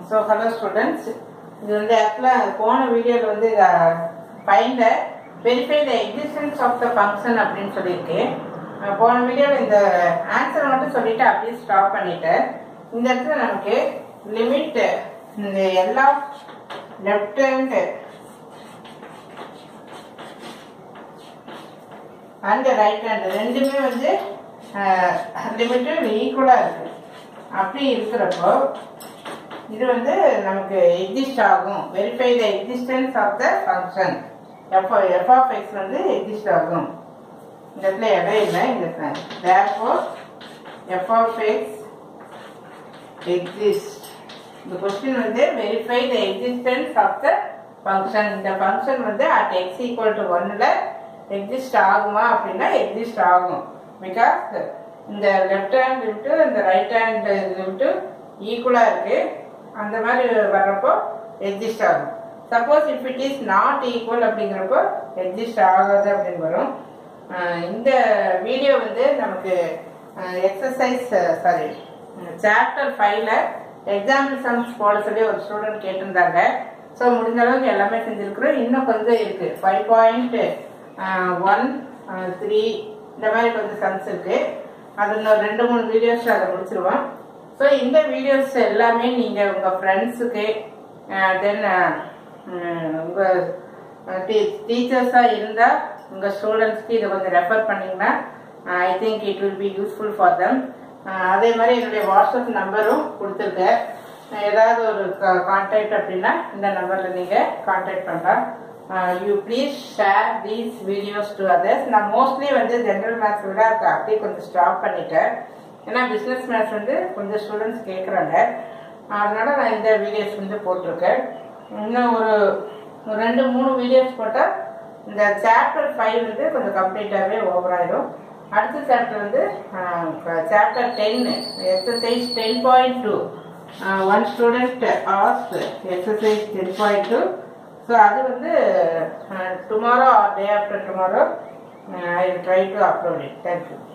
so hello students இது வந்து ஆக்சுவலாக போன வீடியோவில் வந்து find verify the existence of the function அப்படின்னு சொல்லியிருக்கேன் அஹ் போன வீடியோவில் இந்த ஆன்சர் மட்டும் சொல்லிட்டு அப்படியே ஸ்டாப் பண்ணிட்டேன் இந்த இடத்துல நமக்கு லிமிட் இந்த எல்லா left hand and right hand ரெண்டுமே வந்து லிமிட்டு ஈக்குவலாக இருக்கு அப்படி இருக்கிறப்போ இது வந்து நமக்கு எக்ஸிஸ்ட் ஆகும் verify the existence of the function f f of x வந்து எக்ஸிஸ்ட் ஆகும் இந்த இடத்துல இடம் இல்லை இந்த therefore f of x exist இந்த கொஸ்டின் வந்து verify the existence of the function இந்த ஃபங்க்ஷன் வந்து அட் எக்ஸ் ஈக்குவல் டு ஒன்னில் எக்ஸிஸ்ட் ஆகுமா அப்படின்னா எக்ஸிஸ்ட் ஆகும் பிகாஸ் இந்த லெஃப்ட் ஹேண்ட் லிமிட்டு இந்த ரைட் ஹேண்ட் லிமிட்டு ஈக்குவலாக இருக்கு அந்த மாதிரி வர்றப்போ எக்ஸிஸ்ட் ஆகும் suppose if it is not equal அப்படிங்கிறப்போ எக்ஸிஸ்ட் ஆகாது அப்படின்னு வரும் அஹ் இந்த வீடியோ வந்து நமக்கு எக்ஸசைஸ் சாரி சாப்டர் ஃபைவ்ல எக்ஸாம்பிள் சம்ஸ் போட சொல்லி ஒரு ஸ்டூடெண்ட் கேட்டிருந்தாங்க ஸோ முடிஞ்ச அளவுக்கு எல்லாமே செஞ்சுருக்குறோம் இன்னும் கொஞ்சம் இருக்கு ஃபைவ் பாயிண்ட் ஒன் த்ரீ இந்த மாதிரி கொஞ்சம் சம்ஸ் இருக்கு அது இன்னும் ரெண்டு மூணு வீடியோஸ் அதை முடிச்சிருவோம் ஸோ இந்த வீடியோஸ் எல்லாமே நீங்கள் உங்கள் ஃப்ரெண்ட்ஸுக்கு தென் உங்கள் டீச்சர்ஸாக இருந்தால் உங்கள் ஸ்டூடெண்ட்ஸ்க்கு இதை கொஞ்சம் ரெஃபர் பண்ணிங்கன்னா I think it will be useful for them அதே மாதிரி என்னுடைய வாட்ஸ்அப் நம்பரும் கொடுத்துருக்கேன் ஏதாவது ஒரு கான்டாக்ட் அப்படின்னா இந்த நம்பரில் நீங்கள் கான்டாக்ட் பண்ணலாம் you please share these videos to others நான் மோஸ்ட்லி வந்து ஜென்ரல் மேத்ஸ் விட அப்படியே கொஞ்சம் ஸ்டாப் பண்ணிட்டேன் ஏன்னா பிஸ்னஸ் மேத்ஸ் வந்து கொஞ்சம் ஸ்டூடெண்ட்ஸ் கேட்குறாங்க அதனால நான் இந்த வீடியோஸ் வந்து போட்டிருக்கேன் இன்னும் ஒரு ஒரு ரெண்டு மூணு வீடியோஸ் போட்டால் இந்த சாப்டர் ஃபைவ் வந்து கொஞ்சம் கம்ப்ளீட்டாகவே ஓவர் ஆயிடும் அடுத்த சாப்டர் வந்து chapter ten exercise ten point two one student ask exercise ten point two so அது வந்து tomorrow or day after tomorrow I try to upload it thank you